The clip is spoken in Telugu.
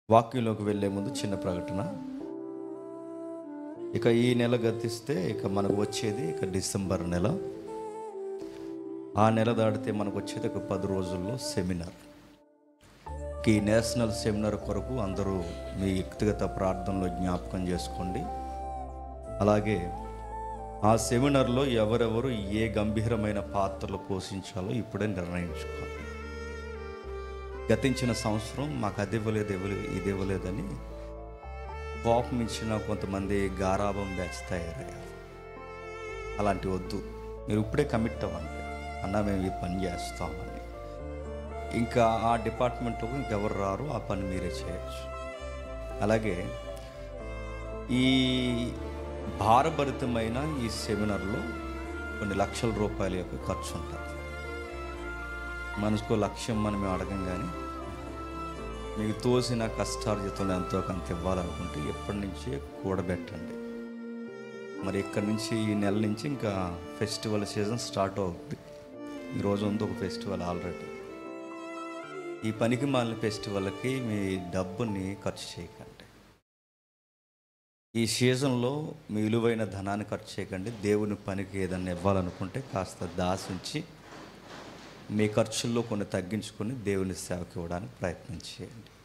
వాక్యంలోకి వెళ్ళే ముందు చిన్న ప్రకటన ఇక ఈ నెల గతిస్తే ఇక మనకు వచ్చేది ఇక డిసెంబర్ నెల ఆ నెల దాటితే మనకు వచ్చేది ఒక పది రోజుల్లో సెమినార్ ఈ నేషనల్ సెమినార్ కొరకు అందరూ మీ వ్యక్తిగత ప్రార్థనలో జ్ఞాపకం చేసుకోండి అలాగే ఆ సెమినార్లో ఎవరెవరు ఏ గంభీరమైన పాత్రలు పోషించాలో ఇప్పుడే నిర్ణయించుకోండి గతించిన సంవత్సరం మాకు అది ఇవ్వలేదు ఇవ్వలేదు ఇది ఇవ్వలేదని కోపం ఇచ్చిన కొంతమంది గారాభం బ్యాచ్ తయారయ్యారు అలాంటి వద్దు మీరు ఇప్పుడే కమిట్ అవ్వండి అన్న మేము ఈ పని చేస్తామని ఇంకా ఆ డిపార్ట్మెంట్లో ఇంకెవరు రారు ఆ పని మీరే చేయొచ్చు అలాగే ఈ భారభరితమైన ఈ సెమినార్లో కొన్ని లక్షల రూపాయల యొక్క ఖర్చు ఉంటుంది మనసుకో లక్ష్యం మనం మేము అడగం కానీ మీకు తోసిన కష్టార్జితంలో ఎంతో కొంత ఇవ్వాలనుకుంటే ఎప్పటి నుంచే కూడబెట్టండి మరి ఇక్కడి నుంచి ఈ నెల నుంచి ఇంకా ఫెస్టివల్ సీజన్ స్టార్ట్ అవుతుంది ఈరోజు ఉంది ఒక ఫెస్టివల్ ఆల్రెడీ ఈ పనికి మాలిన ఫెస్టివల్కి మీ డబ్బుని ఖర్చు చేయకండి ఈ సీజన్లో మీ విలువైన ధనాన్ని ఖర్చు చేయకండి దేవుని పనికి ఏదన్నా ఇవ్వాలనుకుంటే కాస్త దాసించి మీ ఖర్చుల్లో కొన్ని తగ్గించుకొని దేవుని సేవకి ఇవ్వడానికి ప్రయత్నం చేయండి